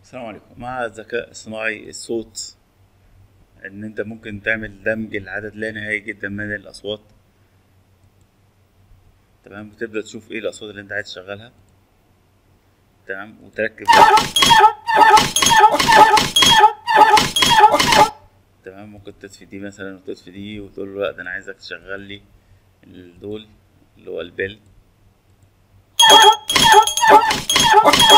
السلام عليكم مع الذكاء الصناعي الصوت ان انت ممكن تعمل دمج لعدد لا نهائي جدا من الاصوات تمام وتبدا تشوف ايه الاصوات اللي انت عايز تشغلها تمام وتركب تمام ممكن تطفي دي مثلا وتطفي دي وتقول له لا ده انا عايزك تشغل لي دول اللي هو البيل